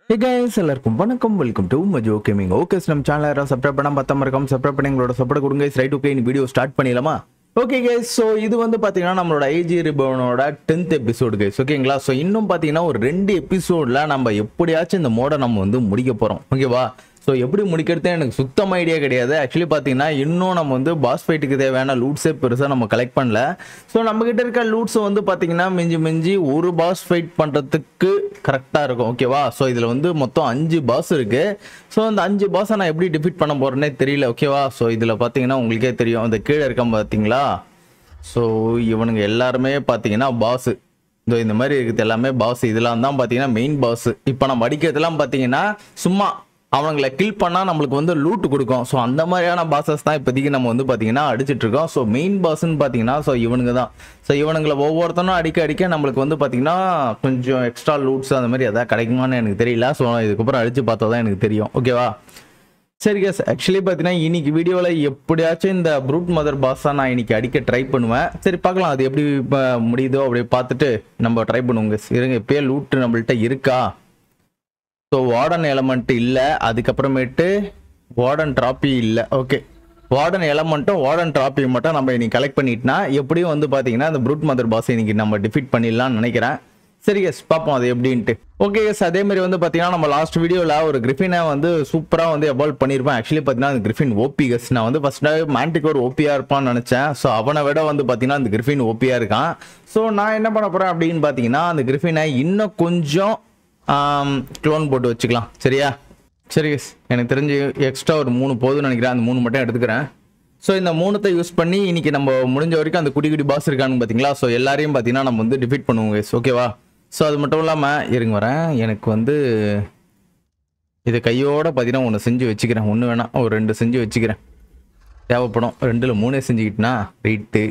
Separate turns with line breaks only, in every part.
ஹே guys எல்லாருக்கும் வணக்கம் welcome to Majo gaming okay நம்ம சேனல் யாரும் சப்ஸ்கிரைப் பண்ணாம பார்த்தா மறக்காம சப்ஸ்கிரைப் பண்ணி எங்களோட சப்போர்ட் கொடுங்க ரைட் ஓகே இந்த வீடியோ ஸ்டார்ட் பண்ணிடலாமா ஓகே கைஸ் ஸோ இது வந்து பார்த்தீங்கன்னா நம்மளோட ஐஜி ரிபவனோட டென்த் எபிசோடு கைஸ் ஓகேங்களா ஸோ இன்னும் பார்த்தீங்கன்னா ஒரு ரெண்டு எபிசோடில் நம்ம எப்படியாச்சும் இந்த மோடை நம்ம வந்து முடிக்க போகிறோம் ஓகேவா ஸோ எப்படி முடிக்கிறது எனக்கு சுத்தம் ஐடியா கிடையாது ஆக்சுவலி பார்த்தீங்கன்னா இன்னும் நம்ம வந்து பாஸ் ஃபைட்டுக்கு தேவையான லூட்ஸே பெருசாக நம்ம கலெக்ட் பண்ணல ஸோ நம்ம கிட்ட இருக்க லூட்ஸ் வந்து பார்த்தீங்கன்னா மிஞ்சி மிஞ்சி ஒரு பாஸ் ஃபைட் பண்ணுறதுக்கு கரெக்டாக இருக்கும் ஓகேவா ஸோ இதில் வந்து மொத்தம் அஞ்சு பாஸ் இருக்கு ஸோ அந்த அஞ்சு பாஸை நான் எப்படி டிஃபீட் பண்ண போறேனே தெரியல ஓகேவா ஸோ இதில் பார்த்தீங்கன்னா உங்களுக்கே தெரியும் அந்த கீழே இருக்கான் பார்த்தீங்களா ஸோ இவனுங்க எல்லாருமே பார்த்தீங்கன்னா பாஸ் இந்த இந்த மாதிரி இருக்குது எல்லாமே பாஸ் இதெல்லாம் தான் பார்த்தீங்கன்னா மெயின் பாஸ் இப்போ நம்ம அடிக்கிறதுலாம் பார்த்தீங்கன்னா சும்மா அவனுங்களை கில் பண்ணால் நம்மளுக்கு வந்து லூட் கொடுக்கும் ஸோ அந்த மாதிரியான பாசஸ் தான் இப்போதைக்கு நம்ம வந்து பார்த்தீங்கன்னா அடிச்சிட்டு இருக்கோம் ஸோ மெயின் பாஸ்ன்னு பார்த்தீங்கன்னா ஸோ இவனுங்க தான் ஸோ இவனுங்களை ஒவ்வொருத்தனும் அடிக்க அடிக்க நம்மளுக்கு வந்து பார்த்தீங்கன்னா கொஞ்சம் எக்ஸ்ட்ரா லூட்ஸ் அந்த மாதிரி எதாவது கிடைக்குமான்னு எனக்கு தெரியல ஸோ இதுக்கப்புறம் அடிச்சு பார்த்தா தான் எனக்கு தெரியும் ஓகேவா சரி கேஸ் ஆக்சுவலி பார்த்தீங்கன்னா இன்னைக்கு வீடியோவில் எப்படியாச்சும் இந்த ப்ரூட் மதர் பாஸாக நான் இன்னைக்கு அடிக்க ட்ரை பண்ணுவேன் சரி பார்க்கலாம் அது எப்படி இப்போ முடியுதோ அப்படி பார்த்துட்டு நம்ம ட்ரை பண்ணுவோம் guys. இருங்க இப்பயே லூட் நம்மள்ட்ட இருக்கா ஸோ வார்டன் எலமெண்ட் இல்லை அதுக்கப்புறமேட்டு வார்டன் ட்ராப்பி இல்லை ஓகே வார்டன் எலமெண்ட்டும் வார்டன் ட்ராப்பி மட்டும் நம்ம இன்னைக்கு கலெக்ட் பண்ணிட்டோம்னா எப்படியும் வந்து பார்த்தீங்கன்னா அந்த ப்ரூட் மதர் பாஸ் இன்னைக்கு நம்ம டிஃபீட் பண்ணிடலாம்னு நினைக்கிறேன் சரி எஸ் பார்ப்போம் அது எப்படின்ட்டு ஓகே எஸ் அதே மாதிரி வந்து பார்த்தீங்கன்னா நம்ம லாஸ்ட் வீடியோவில் ஒரு கிரிஃபினை வந்து சூப்பராக வந்து எவால்வ் பண்ணியிருப்பேன் ஆக்சுவலி பார்த்தீங்கன்னா அந்த கிரிஃபின் ஓபி கஸ் நான் வந்து ஃபர்ஸ்ட் மேண்டிக் ஒரு ஓபியாக இருப்பான்னு நினச்சேன் ஸோ அவனை விட வந்து பார்த்தீங்கன்னா அந்த கிரிஃபின் ஓபியாக இருக்கான் ஸோ நான் என்ன பண்ண போகிறேன் அப்படின்னு பார்த்தீங்கன்னா அந்த கிரிஃபினை இன்னும் கொஞ்சம் க்ளோன் போட்டு வச்சுக்கலாம் சரியா சரி guys. எனக்கு தெரிஞ்சு எக்ஸ்ட்ரா ஒரு மூணு போதும்னு நினைக்கிறேன் அந்த மூணு மட்டும் எடுத்துக்கிறேன் ஸோ இந்த மூணுத்தை யூஸ் பண்ணி இன்னைக்கு நம்ம முடிஞ்ச வரைக்கும் அந்த குடி குடி பாஸ் இருக்கான்னு பார்த்தீங்களா ஸோ எல்லாரையும் பார்த்தீங்கன்னா நம்ம வந்து டிஃபீட் பண்ணுவோம் guys. ஓகேவா ஸோ அது மட்டும் இல்லாமல் இருங்க வரேன் எனக்கு வந்து இது கையோட பார்த்தீங்கன்னா ஒன்று செஞ்சு வச்சுக்கிறேன் ஒன்று வேணாம் ஒரு ரெண்டு செஞ்சு வச்சுக்கிறேன் தேவைப்படும் ரெண்டில் மூணே செஞ்சுக்கிட்டனா ரைட்டு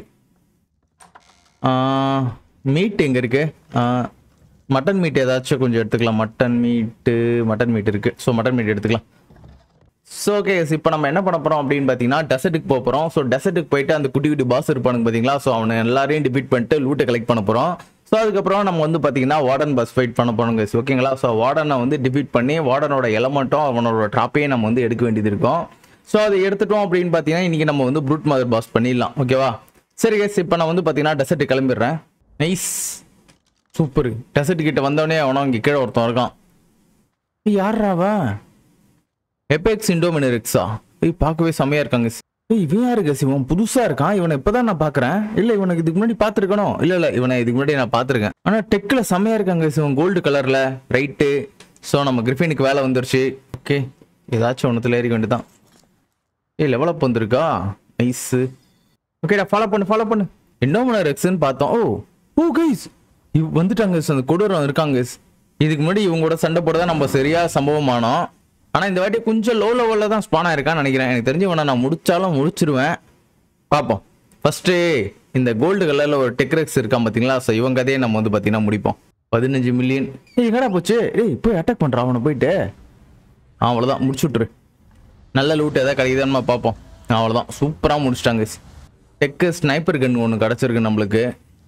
மீட் எங்கே இருக்கு மட்டன் மீட் ஏதாச்சும் கொஞ்சம் எடுத்துக்கலாம் மட்டன் மீட்டு மட்டன் மீட் இருக்கு ஸோ மட்டன் மீட் எடுத்துக்கலாம் ஸோ ஓகே இப்போ நம்ம என்ன பண்ண போறோம் அப்படின்னு பார்த்தீங்கன்னா டெசர்ட்டுக்கு போக போகிறோம் ஸோ டெசர்ட்டுக்கு போயிட்டு அந்த குட்டி குட்டி பாஸ் இருப்பானுங்க பார்த்தீங்களா ஸோ அவனை எல்லாரையும் டிபீட் பண்ணிட்டு லூட்டை கலெக்ட் பண்ண போகிறோம் ஸோ அதுக்கப்புறம் நம்ம வந்து பார்த்தீங்கன்னா வார்டன் பஸ் ஃபைட் பண்ண போகிறோம் guys. ஓகேங்களா ஸோ வார்டனை வந்து டிபீட் பண்ணி வார்டனோட எலமெண்ட்டும் அவனோட ட்ராப்பையும் நம்ம வந்து எடுக்க வேண்டியது இருக்கும் ஸோ அதை எடுத்துட்டோம் அப்படின்னு பார்த்தீங்கன்னா இன்னைக்கு நம்ம வந்து ப்ரூட் மதர் பாஸ் பண்ணிடலாம் ஓகேவா சரி கேஸ் இப்போ நான் வந்து பார்த்தீங்கன்னா டெசர்ட் கிளம்பிடுறேன் நைஸ் சூப்பர் டெசர்ட் கிட்ட வந்தவனே அவனும் இங்கே கீழே ஒருத்தன் இருக்கான் யாராவா எபெக்ஸ் இண்டோமினரிக்ஸா ஏய் பார்க்கவே செமையா இருக்காங்க ஏய் இவன் யாரு கஸ் இவன் புதுசா இருக்கான் இவனை இப்பதான் நான் பாக்குறேன் இல்ல இவனுக்கு இதுக்கு முன்னாடி பாத்துருக்கணும் இல்ல இல்ல இவனை இதுக்கு முன்னாடி நான் பாத்துருக்கேன் ஆனா டெக்ல செமையா இருக்காங்க guys. இவன் கோல்டு கலர்ல ரைட்டு ஸோ நம்ம கிரிஃபினுக்கு வேலை வந்துருச்சு ஓகே ஏதாச்சும் ஒன்றுத்துல ஏறிக்க வேண்டியதான் ஏய் லெவல் அப் வந்திருக்கா நைஸ் ஓகேடா ஃபாலோ பண்ணு ஃபாலோ பண்ணு இண்டோமினர் எக்ஸ்ன்னு பார்த்தோம் ஓ ஓ கைஸ் இவ் வந்துட்டாங்க guys. அந்த கொடூரம் இருக்காங்க guys. இதுக்கு முன்னாடி இவங்க கூட சண்டை போட தான் நம்ம சரியா சம்பவமானோம் ஆனா இந்த வாட்டி கொஞ்சம் லோ லெவல்ல தான் ஸ்பான் ஆயிருக்கான்னு நினைக்கிறேன் எனக்கு தெரிஞ்சு இவனை நான் முடிச்சாலும் முடிச்சிருவேன் பார்ப்போம் ஃபர்ஸ்ட் இந்த கோல்டு கலர்ல ஒரு டெக்ரெக்ஸ் இருக்கான் பாத்தீங்களா ஸோ இவங்க கதையை நம்ம வந்து பாத்தீங்கன்னா முடிப்போம் பதினஞ்சு மில்லியன் ஏய் எங்கடா போச்சு ஏய் போய் அட்டாக் பண்றான் அவனை போயிட்டு ஆ, அவ்வளவுதான் முடிச்சு விட்டுரு நல்ல லூட் எதாவது கிடைக்குதான்னு பார்ப்போம் அவ்வளோதான் சூப்பராக முடிச்சிட்டாங்க டெக்கு ஸ்னைப்பர் கன் ஒன்று கிடச்சிருக்கு நம்மளுக்கு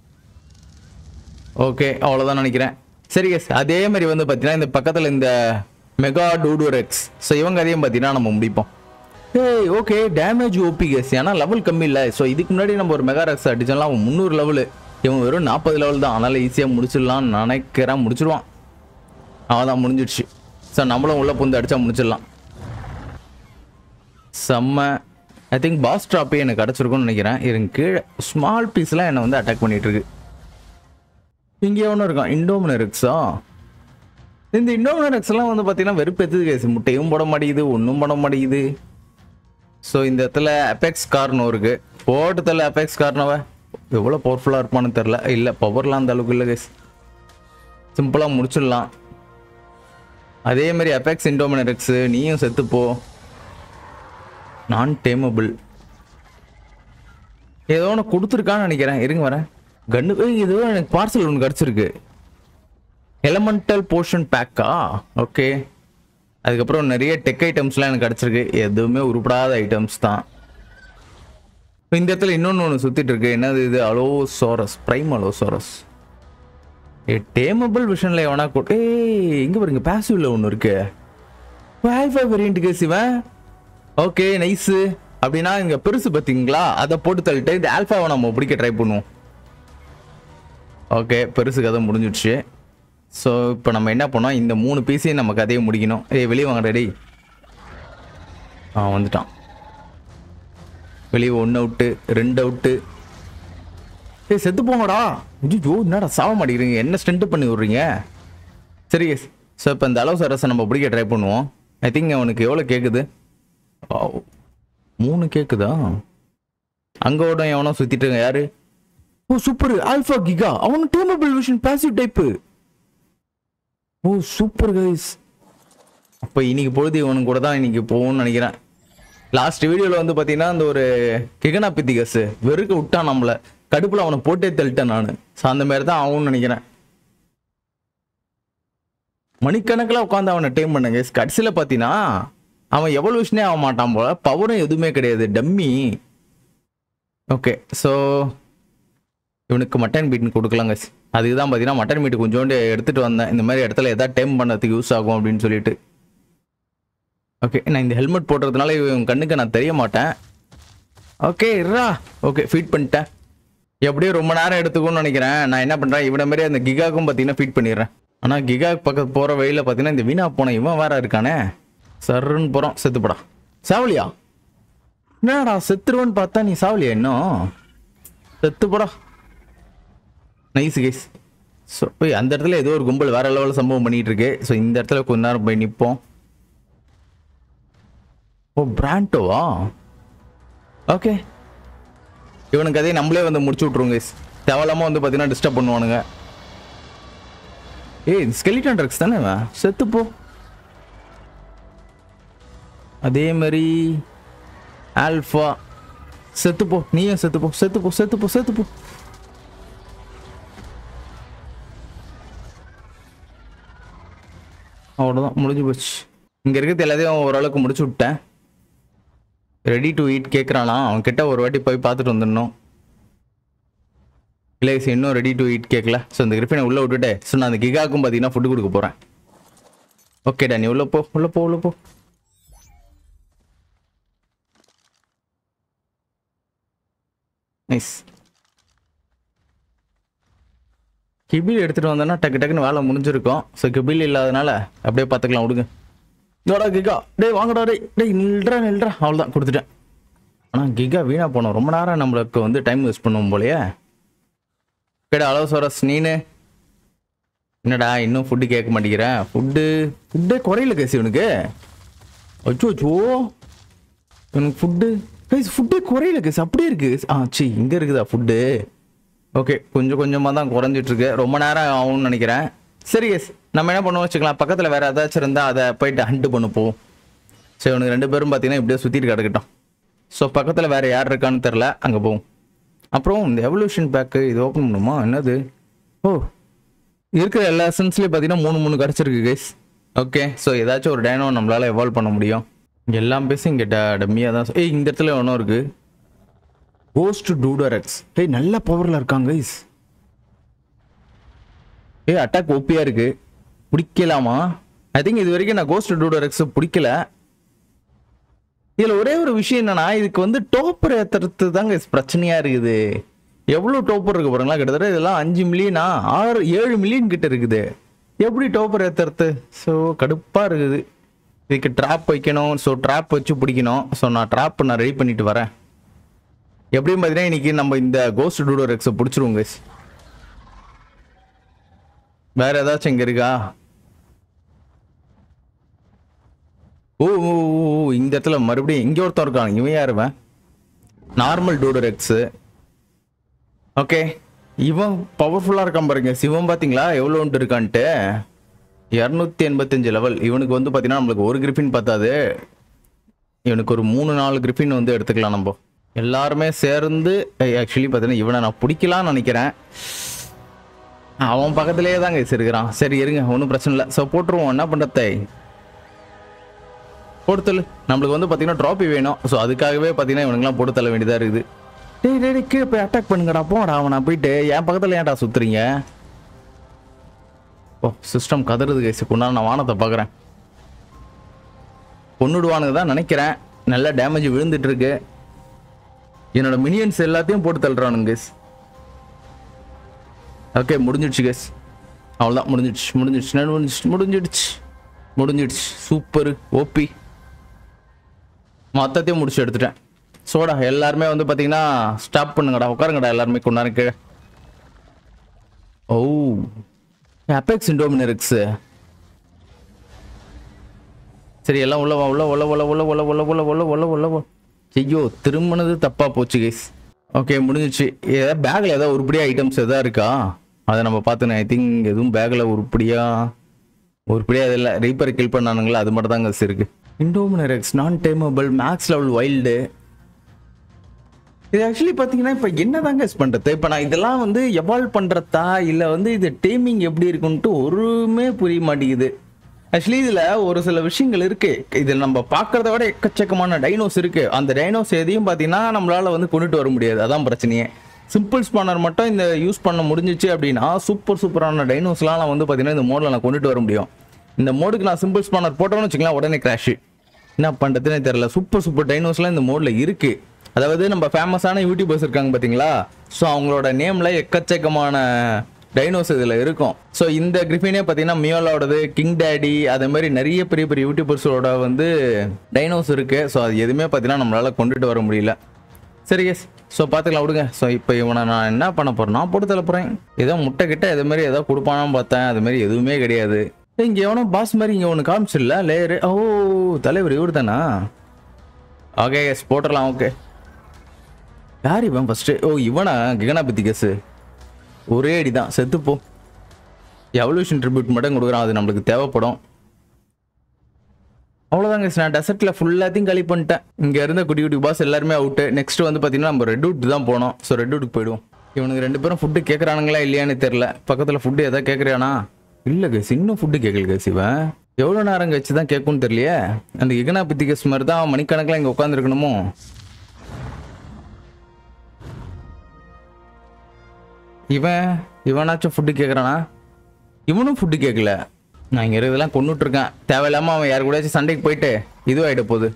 ஓகே அவ்வளோதான் நினைக்கிறேன் சரி கேஸ் அதே மாதிரி வந்து பார்த்தீங்கன்னா இந்த பக்கத்தில் இந்த மெகா டூடோரெக்ஸ் ஸோ இவங்க அதையும் பார்த்தீங்கன்னா நம்ம முடிப்போம் ஏய் ஓகே டேமேஜ் ஓபி கேஸ் ஏன்னா லெவல் கம்மி இல்லை ஸோ இதுக்கு முன்னாடி நம்ம ஒரு மெகா ரெக்ஸ் அடிச்சோம்னா அவன் முந்நூறு லெவலு இவன் வெறும் நாற்பது லெவல் தான் அதனால் ஈஸியாக முடிச்சிடலாம்னு நினைக்கிறேன் முடிச்சிருவான் அவன் தான் முடிஞ்சிடுச்சு ஸோ நம்மளும் உள்ளே புந்து அடிச்சா முடிச்சிடலாம் செம்ம ஐ திங்க் பாஸ் ட்ராப்பே எனக்கு கிடச்சிருக்கும்னு நினைக்கிறேன் இருங்க கீழே ஸ்மால் பீஸ்லாம் என்னை வந்து அட்டாக் பண்ணிட்டு இருக்கு இங்கே ஒன்று இருக்கான் இண்டோமினரிக்ஸா இந்த இண்டோமினரிக்ஸ் எல்லாம் வந்து பார்த்தீங்கன்னா வெறுப்பெத்துது கேஸ் முட்டையும் போட மாட்டேங்குது ஒன்றும் பண்ண மாட்டேங்குது ஸோ இந்த இடத்துல அபெக்ஸ் கார்னோ இருக்கு போட்டத்தில் அபெக்ஸ் கார்னோவை எவ்வளோ பவர்ஃபுல்லாக இருப்பான்னு தெரில இல்லை பவர்லாம் அந்த அளவுக்கு இல்லை கேஸ் சிம்பிளாக முடிச்சிடலாம் அதே மாதிரி அபெக்ஸ் இண்டோமினரிக்ஸ் நீயும் செத்துப்போ நான் டேமபிள் ஏதோ ஒன்று கொடுத்துருக்கான்னு நினைக்கிறேன் இருங்க வரேன் கன்னு ஏய், ஏதோ எனக்கு பார்சல் ஒன்று கிடச்சிருக்கு எலமெண்டல் போர்ஷன் பேக்கா ஓகே அதுக்கப்புறம் நிறைய டெக் ஐட்டம்ஸ்லாம் எனக்கு கிடச்சிருக்கு எதுவுமே உருப்படாத ஐட்டம்ஸ் தான் இப்ப இந்த இடத்துல இன்னொன்று ஒன்று சுற்றிட்டு இருக்கு என்னது இது அலோசோரஸ் பிரைம் அலோசோரஸ் ஏ டேமபிள் விஷனில் எவனா கூட ஏய் இங்கே பாருங்க பேசிவ்ல ஒன்று இருக்கு வைஃபை வேரியண்ட் கேஸ் இவன் ஓகே நைஸு அப்படின்னா இங்கே பெருசு பார்த்தீங்களா அதை போட்டு தள்ளிட்டு இந்த ஆல்ஃபாவை நம்ம பிடிக்க ட்ரை பண்ணுவோம் ஓகே பெருசு கதை முடிஞ்சிடுச்சு ஸோ இப்போ நம்ம என்ன பண்ணோம் இந்த மூணு பீஸையும் நம்ம கதையை முடிக்கணும் ஏய் வெளியே வாங்க டேய் ஆ வந்துட்டான் வெளியே ஒன்று அவுட்டு ரெண்டு அவுட்டு ஏய் செத்து போங்கடா ஐயோ என்னடா சாவ மாட்டேங்கிறீங்க என்ன ஸ்டென்ட் பண்ணி விட்றீங்க சரி ஸோ இப்போ இந்த அளவு சரஸை நம்ம பிடிக்க ட்ரை பண்ணுவோம் ஐ திங்க் அவனுக்கு எவ்வளோ கேட்குது மூணு கேட்குதா அங்கே ஓட எவனோ சுற்றிட்டு இருக்க யாரு ஓ சூப்பர் ஆல்ஃபா கிகா அவன் tamable vision passive type oh super guys அப்போ இன்னைக்கு பொழுது இவனுக்கு கூட தான் இன்னைக்கு போகும்னு நினைக்கிறேன் லாஸ்ட் வீடியோவில் வந்து பார்த்தீங்கன்னா அந்த ஒரு கிகனா பித்திகஸ் வெறுக்க விட்டான் நம்மளை கடுப்பில் அவனை போட்டே தள்ளிட்டேன் நான் ஸோ அந்த மாதிரி தான் ஆகும்னு நினைக்கிறேன் மணிக்கணக்கில் உட்காந்து அவனை டைம் பண்ண கைஸ் கடைசியில் பார்த்தீங்கன்னா அவன் எவல்யூஷனே ஆக மாட்டான் போல பவரும் எதுவுமே கிடையாது டம்மி ஓகே ஸோ இவனுக்கு மட்டன் மீட் கொடுக்கலாம் கைஸ் அதுக்கு தான் பார்த்தீங்கன்னா மட்டன் மீட் கொஞ்சோண்டு எடுத்துகிட்டு வந்தேன் இந்த மாதிரி இடத்துல எதாவது டைம் பண்ணதுக்கு யூஸ் ஆகும் அப்படின்னு சொல்லிட்டு ஓகே நான் இந்த ஹெல்மெட் போடுறதுனால இவன் கண்ணுக்கு நான் தெரிய மாட்டேன் ஓகே இருடா ஓகே ஃபீட் பண்ணிட்டேன் எப்படியோ ரொம்ப நேரம் எடுத்துக்கும்னு நினைக்கிறேன் நான் என்ன பண்ணுறேன் இவனை மாதிரி அந்த கிகாக்கும் பார்த்தீங்கன்னா ஃபீட் பண்ணிடுறேன் ஆனால் கிகா பக்கத்து போகிற வழியில் பார்த்தீங்கன்னா இந்த வீணா போன இவன் வேற இருக்கானே சர்ன்னு போகிறோம் செத்துப்படா சாவலியா என்னடா செத்துருவன்னு பார்த்தா நீ சாவலியா இன்னும் செத்துப்படா நைஸ் கேஸ் ஸோ போய் அந்த இடத்துல ஏதோ ஒரு கும்பல் வேற லெவலில் சம்பவம் பண்ணிட்டு இருக்கு ஸோ இந்த இடத்துல கொஞ்ச நேரம் போய் நிற்போம் ஓ பிராண்டோவா ஓகே இவனுக்கு அதே நம்மளே வந்து முடிச்சு விட்ருவோங்க guys. தேவையில்லாம வந்து பார்த்தீங்கன்னா டிஸ்டர்ப் பண்ணுவானுங்க ஏய் ஸ்கெலிட்டன் ட்ரக்ஸ் தானே இவன்? செத்து போ அதே மாதிரி ஆல்ஃபா செத்து போ நீயும் செத்து போ செத்து போ செத்து போ செத்து போ அவ்வளோதான் முடிஞ்சு போச்சு இங்கே இருக்கிறது எல்லாத்தையும் ஓரளவுக்கு முடிச்சு விட்டேன் ரெடி டு ஈட் கேட்குறானா அவன் கிட்ட ஒரு வாட்டி போய் பார்த்துட்டு வந்துடணும் இல்லை சரி, இன்னும் ரெடி டு ஈட் கேட்கல ஸோ இந்த கிரிஃபினை உள்ளே விட்டுட்டு ஸோ நான் அந்த கிகாக்கும் பார்த்தீங்கன்னா ஃபுட்டு கொடுக்க போகிறேன் ஓகேடா நீ உள்ளே போ உள்ளே போ உள்ளே போ நைஸ் கிபில் எடுத்துகிட்டு வந்தோன்னா டக்கு டக்குன்னு வேலை முடிஞ்சிருக்கும் ஸோ கிபில் இல்லாதனால அப்படியே பார்த்துக்கலாம் விடுங்க இதோட கிகா டேய் வாங்கடா டேய் டேய் நில்றா நில்றா அவ்வளோதான் கொடுத்துட்டேன் ஆனால் கிகா வீணாக போனோம் ரொம்ப நேரம் நம்மளுக்கு வந்து டைம் வேஸ்ட் பண்ணுவோம் போலயே கேடா அளவு சோரஸ் நீனு என்னடா இன்னும் ஃபுட்டு கேட்க மாட்டேங்கிறேன் ஃபுட்டு ஃபுட்டே குறையில கேசி இவனுக்கு அச்சோ அச்சோ இவனுக்கு ஃபுட்டு கைஸ் ஃபுட்டே குறையில கேஸ் அப்படியே இருக்கு ஆ சி இங்கே இருக்குதா ஃபுட்டு ஓகே கொஞ்சம் கொஞ்சமாக தான் குறைஞ்சிட்டு இருக்கு ரொம்ப நேரம் ஆகும்னு நினைக்கிறேன் சரி எஸ் நம்ம என்ன பண்ணுவோம் வச்சுக்கலாம் பக்கத்தில் வேற ஏதாச்சும் இருந்தால் அதை போயிட்டு ஹண்ட் பண்ண போவோம் சரி உனக்கு ரெண்டு பேரும் பார்த்தீங்கன்னா இப்படியே சுற்றிட்டு கிடக்கட்டும் ஸோ பக்கத்தில் வேற யார் இருக்கான்னு தெரில அங்கே போவோம் அப்புறம் இந்த எவல்யூஷன் பேக்கு இது ஓப்பன் பண்ணுமா என்னது ஓ இருக்கிற எல்லா எசன்ஸ்லேயும் பார்த்தீங்கன்னா மூணு மூணு கிடச்சிருக்கு கைஸ் ஓகே ஸோ ஏதாச்சும் ஒரு டைனோ நம்மளால் எவால்வ் பண்ண முடியும் இங்கே எல்லாம் பேசி இங்கே டம்மியாக தான் ஏய் இந்த இடத்துல ஒன்றும் இருக்குது கோஸ்ட் டூடரக்ஸ் ஏய் நல்ல பவரில் இருக்காங்க கைஸ் ஏய் அட்டாக் ஒப்பியா இருக்கு பிடிக்கலாமா ஐ திங்க் இது வரைக்கும் நான் கோஸ்ட் டூடரக்ஸ் பிடிக்கல இதுல ஒரே ஒரு விஷயம் என்னன்னா இதுக்கு வந்து டோப்பர் ஏத்துறது தாங்க பிரச்சனையா இருக்குது எவ்வளவு டோப்பர் இருக்கு பாருங்களா கிட்டத்தட்ட இதெல்லாம் அஞ்சு மில்லியனா ஆறு ஏழு மில்லியன் கிட்ட இருக்குது எப்படி டோப்பர் ஏத்துறது ஸோ கடுப்பா இருக்குது இதுக்கு ட்ராப் வைக்கணும் ஸோ ட்ராப் வச்சு பிடிக்கணும் ஸோ நான் ட்ராப் நான் ரெடி பண்ணிட்டு வரேன் எப்படியும் பார்த்தீங்கன்னா இன்னைக்கு நம்ம இந்த கோஸ்ட் டூடோ ரெக்ஸை பிடிச்சிருவோம் guys. வேற ஏதாச்சும் இங்க இருக்கா ஓ ஓ, ஓ, ஓ, இந்த இடத்துல மறுபடியும் இங்க ஒருத்தன் இருக்கான் இவன் யாருவன் நார்மல் டூடோ ரெக்ஸ் ஓகே இவன் பவர்ஃபுல்லா இருக்கான் பாருங்க சிவன் பாத்தீங்களா எவ்வளோன்ட்டு இருக்கான்ட்டு இரநூத்தி எண்பத்தஞ்சு லெவல் இவனுக்கு வந்து பாத்தீங்கன்னா நம்மளுக்கு ஒரு கிரிஃபின் பத்தாது இவனுக்கு ஒரு மூணு நாலு கிரிஃபின் வந்து எடுத்துக்கலாம் நம்ம எல்லாருமே சேர்ந்து ஆக்சுவலி பார்த்தீங்கன்னா இவனை நான் பிடிக்கலாம்னு நினைக்கிறேன் அவன் பக்கத்துலேயே தாங்க இருக்கிறான் சரி இருங்க ஒன்றும் பிரச்சனை இல்லை ஸோ போட்டுருவோம் என்ன பண்ணுறதை போட்டுத்தல் நம்மளுக்கு வந்து பார்த்தீங்கன்னா ட்ராபி வேணும் ஸோ அதுக்காகவே பார்த்தீங்கன்னா இவனுங்களாம் போட்டு தள்ள வேண்டியதாக இருக்குது டேய் டேய் டேய், கீழே போய் அட்டாக் பண்ணுங்கடா போங்கடா அவனை போயிட்டு என் பக்கத்தில் ஏன்டா சுத்துறீங்க ஓ சிஸ்டம் கதறுது கைஸ் கொண்டா நான் வானத்தை பார்க்குறேன் கொன்னுடுவானுங்க தான் நினைக்கிறேன் நல்ல டேமேஜ் விழுந்துட்டு இருக்கு என்னோட மினியன்ஸ் எல்லாத்தையும் போட்டு தள்ளுறானுங்க கைஸ் ஓகே முடிஞ்சிடுச்சு கைஸ் அவ்வளோதான் முடிஞ்சிடுச்சு முடிஞ்சிடுச்சு நான் முடிஞ்சிடுச்சு முடிஞ்சிடுச்சு முடிஞ்சிடுச்சு சூப்பர் ஓபி மொத்தத்தையும் முடிச்சு எடுத்துட்டேன் சோடா எல்லாருமே வந்து பார்த்தீங்கன்னா ஸ்டாப் பண்ணுங்கடா உட்காருங்கடா எல்லாருமே கொண்டாரு கீழே ஓ அபெக்ஸ் இண்டோமினரிக்ஸ் சரி எல்லாம் உள்ள வா உள்ள உள்ள உள்ள உள்ள உள்ள உள்ள உள்ள உள்ள உள்ள உள்ள உள்ள ஐயோ திரும்பினது தப்பா போச்சு கைஸ் ஓகே முடிஞ்சிச்சு ஏதாவது பேக்கில் ஏதாவது உருப்படியா ஐட்டம்ஸ் எதாவது இருக்கா அதை நம்ம பார்த்தோன்னே ஐ திங்க் எதுவும் பேக்கில் உருப்படியா உருப்படியா அது இல்லை ரீப்பர் கில் பண்ணானுங்களா அது மட்டும் தான் கைஸ் இருக்கு இண்டோமினரிக்ஸ் நான் டேமபிள் மேக்ஸ் லெவல் வைல்டு இது ஆக்சுவலி பார்த்தீங்கன்னா இப்போ என்னதாங்க யூஸ் பண்ணுறது இப்போ நான் இதெல்லாம் வந்து எவால்வ் பண்ணுறதா இல்லை வந்து இது டேமிங் எப்படி இருக்குன்ட்டு ஒருமே புரிய மாட்டேங்குது ஆக்சுவலி இதில் ஒரு சில விஷயங்கள் இருக்கு இதில் நம்ம பார்க்கறத விட எக்கச்சக்கமான டைனோஸ் இருக்கு அந்த டைனோஸ் எதையும் பார்த்தீங்கன்னா நம்மளால வந்து கொண்டுட்டு வர முடியாது அதான் பிரச்சனையே சிம்பிள் ஸ்பானர் மட்டும் இந்த யூஸ் பண்ண முடிஞ்சிச்சு அப்படின்னா சூப்பர் சூப்பரான டைனோஸ்லாம் நான் வந்து பார்த்தீங்கன்னா இந்த மோடில் நான் கொண்டுட்டு வர முடியும் இந்த மோடுக்கு நான் சிம்பிள் ஸ்பானர் போட்டோம்னு வச்சுக்கலாம் உடனே கிராஷ் என்ன பண்ணுறதுனே தெரியல சூப்பர் சூப்பர் டைனோஸ்லாம் இந்த மோடில் இருக்கு அதாவது நம்ம ஃபேமஸான யூடியூபர்ஸ் இருக்காங்க பார்த்தீங்களா ஸோ அவங்களோட நேம்ல எக்கச்சக்கமான டைனோஸ் இதில் இருக்கும் ஸோ இந்த கிரிஃபினே பார்த்தீங்கன்னா மியோலாவோடது கிங் டேடி அதே மாதிரி நிறைய பெரிய பெரிய யூடியூபர்ஸோட வந்து டைனோஸ் இருக்கு ஸோ அது எதுவுமே பார்த்தீங்கன்னா நம்மளால கொண்டுட்டு வர முடியல சரி எஸ் ஸோ பார்த்துக்கலாம் விடுங்க ஸோ இப்போ இவனை நான் என்ன பண்ண போறேன் நான் போட்டு தள்ள போகிறேன் ஏதோ முட்டை கிட்ட இது மாதிரி ஏதோ கொடுப்பானான்னு பார்த்தேன் அது மாதிரி எதுவுமே கிடையாது இங்கே எவனோ பாஸ் மாதிரி இங்கே ஒன்று காமிச்சிடல லேயரு ஓ தலைவர் இவர் தானா ஓகே எஸ் போட்டுடலாம் ஓகே யார் இவன் ஃபர்ஸ்ட் ஓ இவனா கிகனாபதி கேஸ் ஒரே அடி தான் செத்துப்போ எவல்யூஷன் ட்ரிபியூட் மட்டும் கொடுக்குறான் அது நம்மளுக்கு தேவைப்படும் அவ்வளோதாங்க நான் டெசர்ட்டில் ஃபுல்லாத்தையும் காலி பண்ணிட்டேன் இங்கே இருந்த குட்டி குட்டி பாஸ் எல்லாருமே அவுட்டு நெக்ஸ்ட் வந்து பார்த்தீங்கன்னா நம்ம ரெட் அவுட் தான் போனோம் ஸோ ரெட் அவுட்டுக்கு போயிடுவோம் இவனுக்கு ரெண்டு பேரும் ஃபுட்டு கேட்குறானுங்களா இல்லையான்னு தெரில பக்கத்தில் ஃபுட்டு எதாவது கேட்குறியானா இல்லை கேஸ் இன்னும் ஃபுட்டு கேட்கல கேஸ் இவன் எவ்வளோ நேரம் கழிச்சு தான் கேட்கும்னு தெரியலையே அந்த இகனாபதி கேஸ் மாதிரி தான் மணிக்கணக்கில் இங்கே உட்காந்துருக்கணுமோ இவன் இவனாச்சும் ஃபுட்டு கேட்குறானா இவனும் ஃபுட்டு கேட்கல நான் இங்கே இருக்கிறதெல்லாம் கொண்டுட்டு இருக்கேன் தேவையில்லாம அவன் யார் கூடயாச்சும் சண்டைக்கு போயிட்டு இதுவாகிட போகுது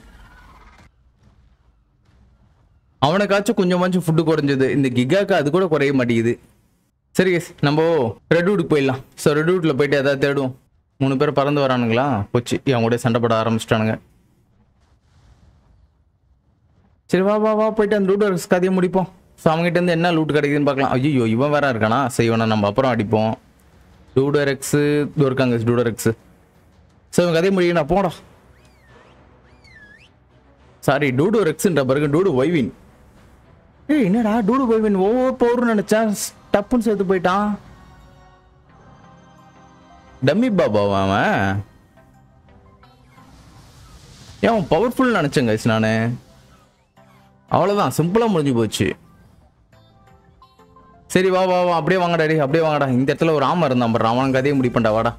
அவனுக்காச்சும் கொஞ்சமாச்சும் ஃபுட்டு குறைஞ்சது இந்த கிகாக்கு அது கூட குறைய மாட்டேங்குது சரி கேஸ் நம்ம ரெட் வுட்டுக்கு போயிடலாம் ஸோ ரெட் வுட்டில் போயிட்டு எதாவது தேடுவோம் மூணு பேர் பறந்து வரானுங்களா போச்சு அவன் கூட சண்டை போட ஆரம்பிச்சிட்டானுங்க சரி வா வா வா போயிட்டு அந்த லூட் கதையை முடிப்போம் ஸோ அவங்ககிட்ட இருந்து என்ன லூட் கிடைக்குதுன்னு பார்க்கலாம் ஐயோ இவன் வேற இருக்கானா சரி இவனை நம்ம அப்புறம் அடிப்போம் டூடர் எக்ஸு இது இருக்காங்க டூடர் எக்ஸு ஸோ இவன் கதையை முடியும் போடா சாரி டூடு ரெக்ஸ்ன்ற பிறகு டூடு வைவின் ஏய் என்னடா டூடு வைவின் ஒவ்வொரு பவர்னு நினைச்சேன் டப்புன்னு சேர்த்து போயிட்டான் டம்மி பாபாவா அவன் ஏன் பவர்ஃபுல் நினைச்சேன் கைஸ் நான் அவ்வளோதான் சிம்பிளாக முடிஞ்சு போச்சு சரி வா வா வா அப்படியே வாங்கடா டேய் அப்படியே வாங்கடா இந்த இடத்துல ஒரு ஆமை இருந்தான் பண்றான் அவன் கதையை முடிப்பண்டா வாடா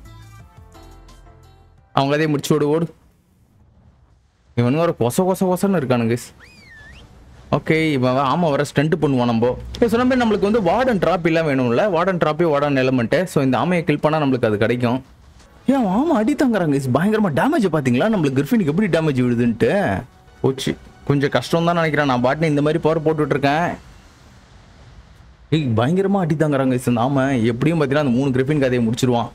அவன் கதையை முடிச்சு ஓடு ஓடு இவனுங்க ஒரு கொச கொச கொசன்னு இருக்கானுங்க ஓகே இவன் வா- ஆமா வர ஸ்டண்ட் பண்ணுவான் நம்ம இப்போ சொன்ன மாதிரி நம்மளுக்கு வந்து வார்டன் ட்ராப் எல்லாம் வேணும்ல warden trophy warden element so இந்த ஆமையை கில் பண்ணால் நம்மளுக்கு அது கிடைக்கும் ஏன் ஆமா அடி தாங்குறாங்க guys. பயங்கரமா டேமேஜ் பார்த்தீங்களா நம்மளுக்கு கிரிஃபினுக்கு எப்படி டேமேஜ் விழுதுன்ட்டு போச்சு கொஞ்சம் கஷ்டம் தான் நினைக்கிறேன் நான் பாட்டினு இந்த மாதிரி பவர் போட்டுட்டு இருக்கேன் ஏய் பயங்கரமா அடி தாங்குறாங்க guys. இந்த ஆமை எப்படியும் பார்த்தீங்கன்னா அந்த மூணு கிரிஃபின் கதையை முடிச்சிருவான்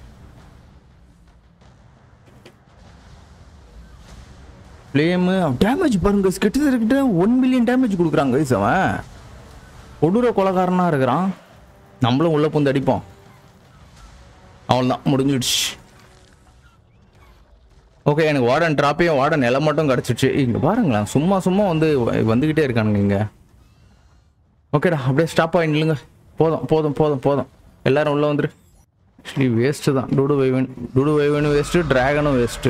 ஃப்ளேமு டேமேஜ் பாருங்க guys. கிட்டத்தட்ட ஒன் மில்லியன் டேமேஜ் கொடுக்குறாங்க guys அவன் கொடூர கொலகாரனா இருக்கிறான் நம்மளும் உள்ள புந்து அடிப்போம் அவ்வளோதான் முடிஞ்சிடுச்சு ஓகே எனக்கு வார்டன் ட்ராப்பையும் வார்டன் நிலம் மட்டும் கிடச்சிடுச்சு இங்கே பாருங்களேன் சும்மா சும்மா வந்து வ- வந்துக்கிட்டே இருக்கானுங்க இங்கே ஓகேடா அப்படியே ஸ்டாப் ஆகி நில்லுங்க போதும் போதும் போதும் போதும் எல்லாரும் உள்ள வந்துரு ஆக்சுவலி வேஸ்ட்டு தான் டூடு வைவன் டூடு வைவனும் வேஸ்ட்டு ட்ராகனும் வேஸ்ட்டு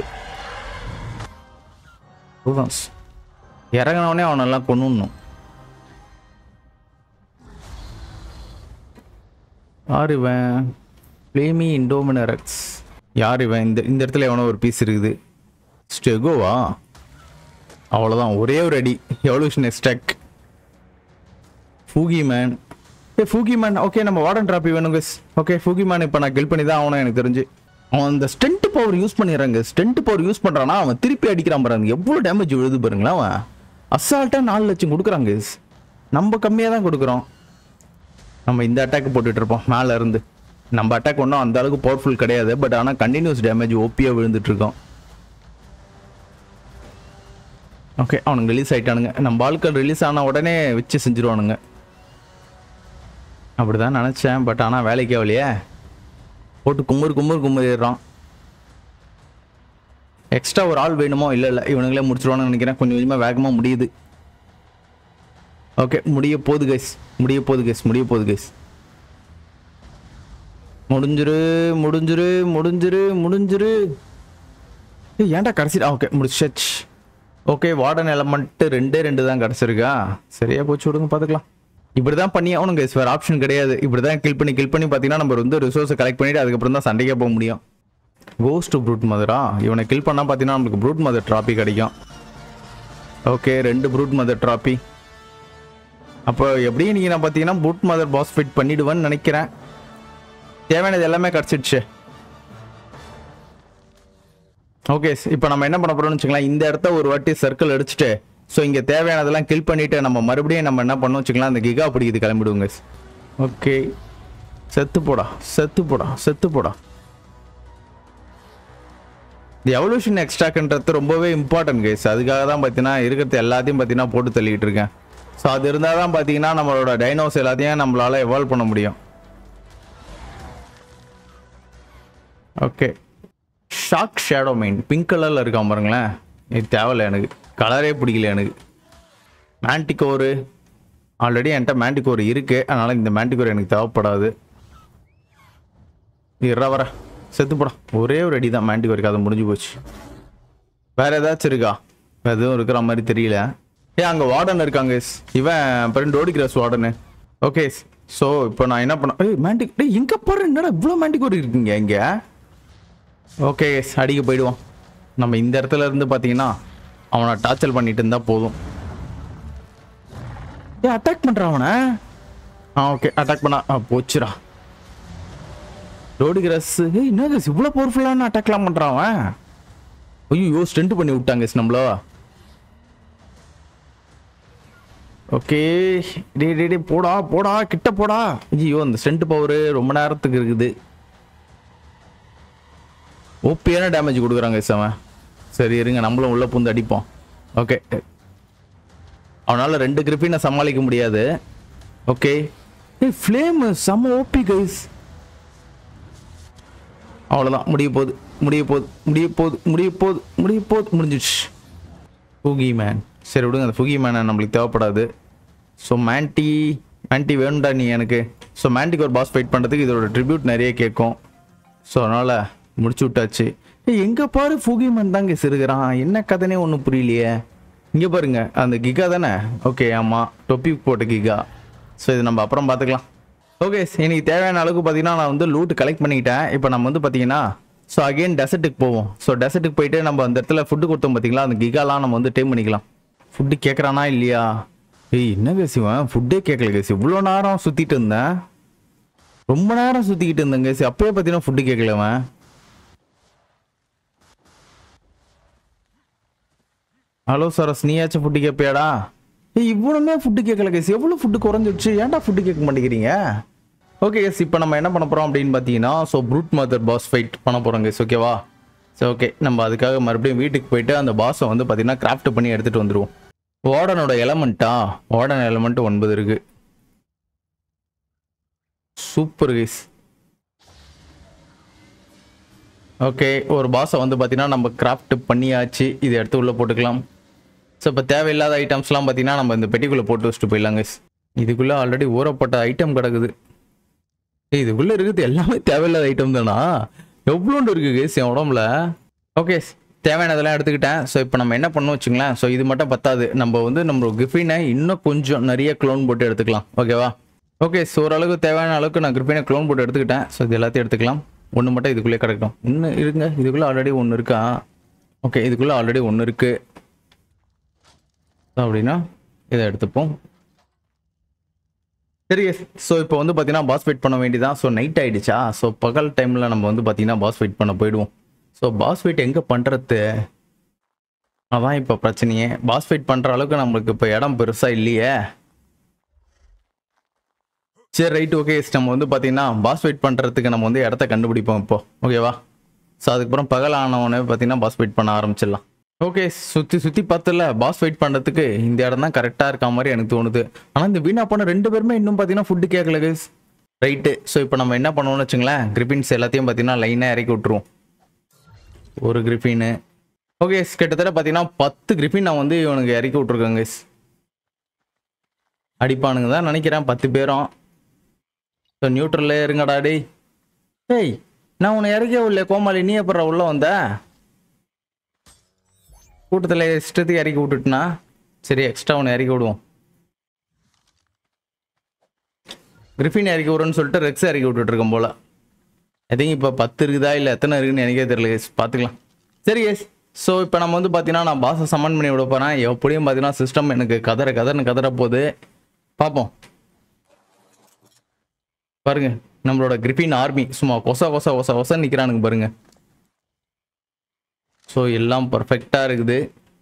அதுதான் இறங்கினவனே அவனெல்லாம் கொண்டுணும் யார் இவன் பிளேமி இண்டோமினரக்ஸ் யார் இவன் இந்த இந்த இடத்துல எவனோ ஒரு பீஸ் இருக்குது ஸ்டெகோவா அவ்வளோதான் ஒரே ஒரு அடி எவல்யூஷன் எக்ஸ்டாக் ஃபூகி மேன் ஏ ஃபூகி மேன் ஓகே நம்ம வார்டன் ட்ராப்பி வேணும் கஸ் ஓகே ஃபூகி மேன் இப்போ நான் கில் பண்ணி தான் ஆகணும் எனக்கு தெரிஞ்சு அவன் அந்த ஸ்டென்ட் பவர் யூஸ் பண்ணிடுறாங்க ஸ்டென்ட் பவர் யூஸ் பண்றானா அவன் திருப்பி அடிக்கிறான் பாருங்க எவ்வளவு டேமேஜ் விழுது பாருங்களேன் அவன் அசால்ட்டா நாலு லட்சம் கொடுக்குறாங்க guys. நம்ம கம்மியாக தான் கொடுக்குறோம் நம்ம இந்த அட்டாக் போட்டுட்டு இருப்போம் மேல இருந்து நம்ம அட்டாக் ஒன்றும் அந்த அளவுக்கு பவர்ஃபுல் கிடையாது பட் ஆனால் கண்டினியூஸ் டேமேஜ் ஓப்பியா விழுந்துட்டு இருக்கோம் ஓகே அவனுங்க ரிலீஸ் ஆயிட்டானுங்க நம்ம ஆட்கள் ரிலீஸ் ஆன உடனே வச்சு செஞ்சிருவானுங்க அப்படிதான் நினச்சேன் பட் ஆனால் வேலைக்கு ஆகலையே போட்டு கும்பர் கும்பர் கும்பரிடுறான் எக்ஸ்ட்ரா ஒரு ஆள் வேணுமோ இல்லை இல்லை இவனுங்களே முடிச்சிருவான்னு நினைக்கிறேன் கொஞ்சம் கொஞ்சமாக வேகமாக முடியுது ஓகே முடிய போகுது கைஸ் முடிய போகுது கைஸ் முடிய போகுது கைஸ் முடிஞ்சிரு முடிஞ்சிரு முடிஞ்சிரு முடிஞ்சிரு ஏய், ஏன்டா கடைசி ஓகே முடிச்சாச்சு ஓகே வார்டன் எலமெண்ட் ரெண்டே ரெண்டு தான் கிடச்சிருக்கா சரியா போச்சு விடுங்க பார்த்துக்கலாம் இப்படி தான் பண்ணி அவனுங்க guys, வேற ஆப்ஷன் கிடையாது இப்படி தான் கில் பண்ணி கில் பண்ணி பார்த்தீங்கன்னா நம்ம வந்து ரிசோர்ஸை கலெக்ட் பண்ணிட்டு அதுக்கப்புறம் தான் சண்டைக்கே போக முடியும் கோஸ்ட் ப்ரூட் மதரா இவனை கில் பண்ணால் பார்த்தீங்கன்னா நமக்கு ப்ரூட் மதர் ட்ராபி கிடைக்கும் ஓகே ரெண்டு ப்ரூட் மதர் ட்ராபி அப்போ எப்படியும் நீங்கள் நான் பார்த்தீங்கன்னா ப்ரூட் மதர் பாஸ் ஃபிட் பண்ணிடுவேன்னு நினைக்கிறேன் தேவையானது எல்லாமே கிடச்சிடுச்சு ஓகே இப்போ நம்ம என்ன பண்ண போறோம்னு வச்சுக்கலாம் இந்த இடத்த ஒரு வாட்டி சர்க்கிள் அடிச்சுட்டு ஸோ இங்கே தேவையானதெல்லாம் கில் பண்ணிட்டு நம்ம மறுபடியும் நம்ம என்ன பண்ணோம் வச்சுக்கலாம் அந்த கிகா பிடிக்குது கிளம்பிடுவோங்க ஓகே செத்து போடா செத்து போடா செத்து போடா இந்த எவல்யூஷன் எக்ஸ்ட்ராக்ன்றது ரொம்பவே இம்பார்ட்டன்ட் கைஸ் அதுக்காக தான் பார்த்தீங்கன்னா இருக்கிறது எல்லாத்தையும் பார்த்தீங்கன்னா போட்டு தள்ளிட்டு இருக்கேன் ஸோ அது இருந்தால் தான் பார்த்தீங்கன்னா நம்மளோட டைனோஸ் எல்லாத்தையும் நம்மளால எவால்வ் பண்ண முடியும் okay shock shadow mind pink கலரில் இருக்கான் பாருங்களேன் இது தேவையில்ல எனக்கு கலரே பிடிக்கல எனக்கு மேண்டிகோரு ஆல்ரெடி என்கிட்ட மேண்டிகோர் இருக்கு அதனால இந்த மேண்டிகோர் எனக்கு தேவைப்படாது இற வர செத்து போடா ஒரே ஒரு அடி தான் மேண்டிகோருக்கு அது முடிஞ்சு போச்சு வேற ஏதாச்சும் இருக்கா எதுவும் இருக்கிற மாதிரி தெரியல ஏ அங்கே வார்டன் இருக்காங்க இவன் அப்புறம் டோடி கிராஸ் வார்டனு ஓகே ஸோ இப்போ நான் என்ன பண்ண ஏய் மேண்டிக் டேய் எங்கே பாரு என்னடா இவ்வளோ மேண்டிகோர் இருக்குங்க இங்கே ஓகே அடிக்க போயிடுவோம் நம்ம இந்த இடத்துல இருந்து பார்த்தீங்கன்னா அவனை டார்ச்சர் பண்ணிட்டு இருந்தா போதும் ஏ அட்டாக் பண்ணுறான் அவனை ஆ ஓகே அட்டாக் பண்ணா ஆ போச்சுடா ரோடு கிராஸ் ஏய் என்ன கிராஸ் இவ்வளோ பவர்ஃபுல்லான அட்டாக்லாம் பண்ணுறான் அவன் ஐயோ ஸ்டென்ட் பண்ணி விட்டாங்க நம்மளோ ஓகே டே டே டே போடா போடா கிட்ட போடா ஐயோ அந்த ஸ்டென்ட் பவர் ரொம்ப நேரத்துக்கு இருக்குது ஓப்பியான டேமேஜ் கொடுக்குறாங்க அவன் சரி இருங்க நம்மளும் உள்ள பூந்து அடிப்போம் ஓகே அவனால ரெண்டு கிரிப்பினை சமாளிக்க முடியாது ஓகே ஏய் ஃப்ளேம் செம்ம ஓபி கைஸ் அவ்வளோதான் முடிய போகுது முடிய போகுது முடிய போகுது முடிய போகுது முடிய போகுது முடிஞ்சிடுச்சு ஃபுகி மேன் சரி விடுங்க அந்த ஃபுகி மேனை நம்மளுக்கு தேவைப்படாது ஸோ மேண்டி மேண்டி வேணும்டா நீ எனக்கு ஸோ மேண்டிக்கு ஒரு பாஸ் ஃபைட் பண்ணுறதுக்கு இதோட ட்ரிபியூட் நிறைய கேட்கும் ஸோ அதனால் முடிச்சு விட்டாச்சு ஏய் எங்கே பாரு ஃபுகி மேன் தாங்க சிறுகிறான் என்ன கதைனே ஒன்றும் புரியலையே இங்கே பாருங்க அந்த கிகா தானே ஓகே ஆமாம் டொப்பி போட்ட கிகா ஸோ இது நம்ம அப்புறம் பார்த்துக்கலாம் ஓகே எனக்கு தேவையான அளவுக்கு பார்த்தீங்கன்னா நான் வந்து லூட் கலெக்ட் பண்ணிக்கிட்டேன் இப்போ நம்ம வந்து பார்த்தீங்கன்னா ஸோ அகைன் டெசர்ட்டுக்கு போவோம் ஸோ டெசர்ட்டுக்கு போயிட்டு நம்ம அந்த இடத்துல ஃபுட்டு கொடுத்தோம் பார்த்தீங்களா அந்த கிகாலாம் நம்ம வந்து டேம் பண்ணிக்கலாம் ஃபுட்டு கேட்குறானா இல்லையா ஏய் என்ன கேசிவன் ஃபுட்டே கேட்கல கேசி இவ்வளோ நேரம் சுற்றிட்டு இருந்தேன் ரொம்ப நேரம் சுற்றிக்கிட்டு இருந்தேன் கேசி அப்பயே பார்த்தீங்கன்னா ஃபுட்டு கேட்கலவன் ஹலோ சரஸ் நீயாச்சும் ஃபுட்டு கேட்பியாடா ஏய் இவ்வளவுமே ஃபுட்டு கேட்கல கேஸ் எவ்வளோ ஃபுட்டு குறைஞ்சிடுச்சு ஏன்டா ஃபுட்டு கேட்க மாட்டேங்கிறீங்க ஓகே கேஸ் இப்போ நம்ம என்ன பண்ண போகிறோம் அப்படின்னு பார்த்தீங்கன்னா so brute mother boss fight பண்ண போகிறோம் கேஸ் ஓகேவா சரி ஓகே நம்ம அதுக்காக மறுபடியும் வீட்டுக்கு போயிட்டு அந்த பாஸை வந்து பார்த்தீங்கன்னா கிராஃப்ட் பண்ணி எடுத்துகிட்டு வந்துடுவோம் வார்டனோட எலமெண்ட்டா வார்டன் எலமெண்ட் ஒன்பது இருக்கு சூப்பர் கேஸ் ஓகே ஒரு பாஸை வந்து பார்த்தீங்கன்னா நம்ம கிராஃப்ட் பண்ணியாச்சு இதை எடுத்து உள்ளே போட்டுக்கலாம் ஸோ இப்போ தேவையில்லாத ஐட்டம்ஸ்லாம் பார்த்தீங்கன்னா நம்ம இந்த பெட்டிக்குள்ளே போட்டு வச்சுட்டு போயிடலாங்க இதுக்குள்ளே ஆல்ரெடி ஊறப்பட்ட ஐட்டம் கிடக்குது ஏய் இதுக்குள்ளே இருக்குது எல்லாமே தேவையில்லாத ஐட்டம் தானா எவ்வளோண்டு இருக்கு கேஸ் என் உடம்புல ஓகே தேவையானதெல்லாம் எடுத்துக்கிட்டேன் ஸோ இப்போ நம்ம என்ன பண்ணோம் வச்சுங்களேன் ஸோ இது மட்டும் பத்தாது நம்ம வந்து நம்ம கிஃபினை இன்னும் கொஞ்சம் நிறைய க்ளோன் போட்டு எடுத்துக்கலாம் ஓகேவா ஓகே ஸோ ஓரளவுக்கு தேவையான அளவுக்கு நான் கிரிப்பினை க்ளோன் போட்டு எடுத்துக்கிட்டேன் ஸோ இது எல்லாத்தையும் எடுத்துக்கலாம் ஒன்று மட்டும் இதுக்குள்ளே கிடக்கட்டும் இன்னும் இருங்க இதுக்குள்ளே ஆல்ரெடி ஒன்று இருக்கா ஓகே இதுக்குள்ளே ஆல்ரெடி ஒன்று இருக்குது அப்படின்னா இதை எடுத்துப்போம் சரி ஸோ இப்போ வந்து பார்த்தீங்கன்னா பாஸ் ஃபைட் பண்ண வேண்டியதான் ஸோ நைட் ஆயிடுச்சா ஸோ பகல் டைமில் நம்ம வந்து பார்த்தீங்கன்னா பாஸ் ஃபைட் பண்ண போயிடுவோம் ஸோ பாஸ் ஃபைட் எங்கே பண்ணுறது அதான் இப்போ பிரச்சனையே பாஸ் ஃபைட் பண்ணுற அளவுக்கு நம்மளுக்கு இப்போ இடம் பெருசாக இல்லையே சரி ரைட் ஓகே நம்ம வந்து பார்த்தீங்கன்னா பாஸ் ஃபைட் பண்ணுறதுக்கு நம்ம வந்து இடத்த கண்டுபிடிப்போம் இப்போ ஓகேவா ஸோ அதுக்கப்புறம் பகல் ஆனவொடனே பார்த்தீங்கன்னா பாஸ் ஃபைட் பண்ண ஆரம்பிச்சிடலாம் ஓகே சுற்றி சுற்றி பார்த்தல பாஸ் ஃபைட் பண்ணுறதுக்கு இந்த இடம் தான் கரெக்டாக இருக்க மாதிரி எனக்கு தோணுது ஆனால் இந்த வீணா பண்ண ரெண்டு பேருமே இன்னும் பார்த்தீங்கன்னா ஃபுட்டு கேட்கல கைஸ் ரைட்டு ஸோ இப்போ நம்ம என்ன பண்ணுவோம்னு வச்சுங்களேன் கிரிபின்ஸ் எல்லாத்தையும் பார்த்தீங்கன்னா லைனாக இறக்கி விட்ருவோம் ஒரு கிரிஃபின்னு ஓகே கிட்டத்தட்ட பார்த்தீங்கன்னா பத்து கிரிஃபின் நான் வந்து இவனுக்கு இறக்கி விட்ருக்கேன் கைஸ் அடிப்பானுங்க தான் நினைக்கிறேன் பத்து பேரும் ஸோ நியூட்ரல்லே இருங்கடா டேய் ஏய் நான் உன்னை இறக்கே உள்ள கோமாளி நீ அப்புறம் உள்ள வந்த கூட்டத்தில் இஷ்டத்துக்கு இறக்கி விட்டுட்டுனா சரி எக்ஸ்ட்ரா ஒன்று இறக்கி விடுவோம் கிரிஃபின் இறக்கி விடுறேன்னு சொல்லிட்டு ரெக்ஸ் இறக்கி விட்டுட்டு இருக்கோம் போல ஐ திங்க் இப்போ பத்து இருக்குதா இல்லை எத்தனை இருக்குன்னு எனக்கே தெரியல கேஸ் பார்த்துக்கலாம் சரி கேஸ் ஸோ இப்போ நம்ம வந்து பார்த்தீங்கன்னா நான் பாஸை சம்மன் பண்ணி விட போகிறேன் எப்படியும் பார்த்தீங்கன்னா சிஸ்டம் எனக்கு கதற கதறன்னு கதற போகுது பார்ப்போம் பாருங்க நம்மளோட கிரிஃபின் ஆர்மி சும்மா கொச கொச கொச கொச நிற்கிறானுங்க பாருங்க ஸோ எல்லாம் பர்ஃபெக்டாக இருக்குது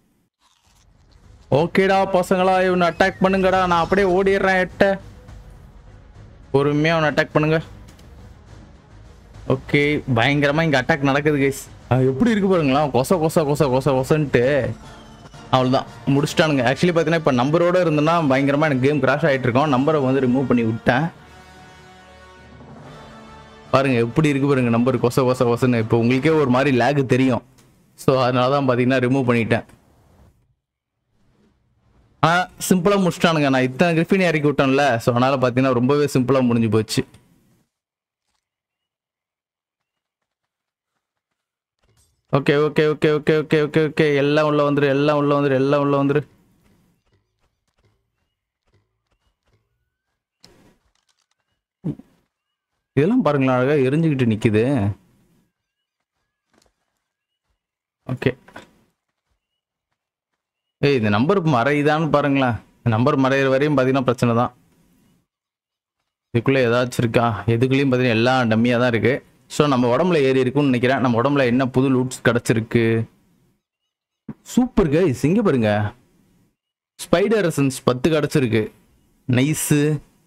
ஓகேடா பசங்களா இவனை அட்டாக் பண்ணுங்கடா நான் அப்படியே ஓடிடுறேன் எட்ட பொறுமையாக அவனை அட்டாக் பண்ணுங்க ஓகே பயங்கரமாக இங்கே அட்டாக் நடக்குது கைஸ் எப்படி இருக்கு பாருங்களா கொச கொச கொச கொச கொசன்ட்டு அவ்வளோதான் முடிச்சிட்டானுங்க ஆக்சுவலி பார்த்தீங்கன்னா இப்போ நம்பரோட இருந்தேன்னா பயங்கரமாக எனக்கு கேம் கிராஷ் ஆகிட்டு இருக்கோம் நம்பரை வந்து ரிமூவ் பண்ணி விட்டேன் பாருங்க எப்படி இருக்கு பாருங்க நம்பர் கொச கொச கொசன்னு இப்போ உங்களுக்கே ஒரு மாதிரி லேக் தெரியும் ஸோ அதனால தான் பார்த்தீங்கன்னா ரிமூவ் பண்ணிட்டேன் ஆ சிம்பிளாக முடிச்சிட்டானுங்க நான் இத்தனை கிரிஃபின் இறக்கி விட்டேன்ல ஸோ அதனால பார்த்தீங்கன்னா ரொம்பவே சிம்பிளாக முடிஞ்சு போச்சு okay okay okay okay okay okay okay எல்லாம் உள்ள வந்துரு எல்லாம் உள்ள வந்துரு எல்லாம் உள்ள வந்துரு இதெல்லாம் பாருங்களேன் அழகா எரிஞ்சுக்கிட்டு நிக்குது ஓகே ஏய் இந்த நம்பர் மறையுதான்னு பாருங்களேன் நம்பர் மறையிற வரையும் பார்த்தீங்கன்னா பிரச்சனை தான் இதுக்குள்ளே ஏதாச்சும் இருக்கா எதுக்குள்ளேயும் பார்த்தீங்கன்னா எல்லாம் டம்மியாக தான் இருக்கு ஸோ நம்ம உடம்புல ஏறி இருக்குன்னு நினைக்கிறேன் நம்ம உடம்புல என்ன புது லூட்ஸ் கிடச்சிருக்கு சூப்பர் கைஸ் இங்கே பாருங்க ஸ்பைடர் எசன்ஸ் பத்து கிடச்சிருக்கு நைஸு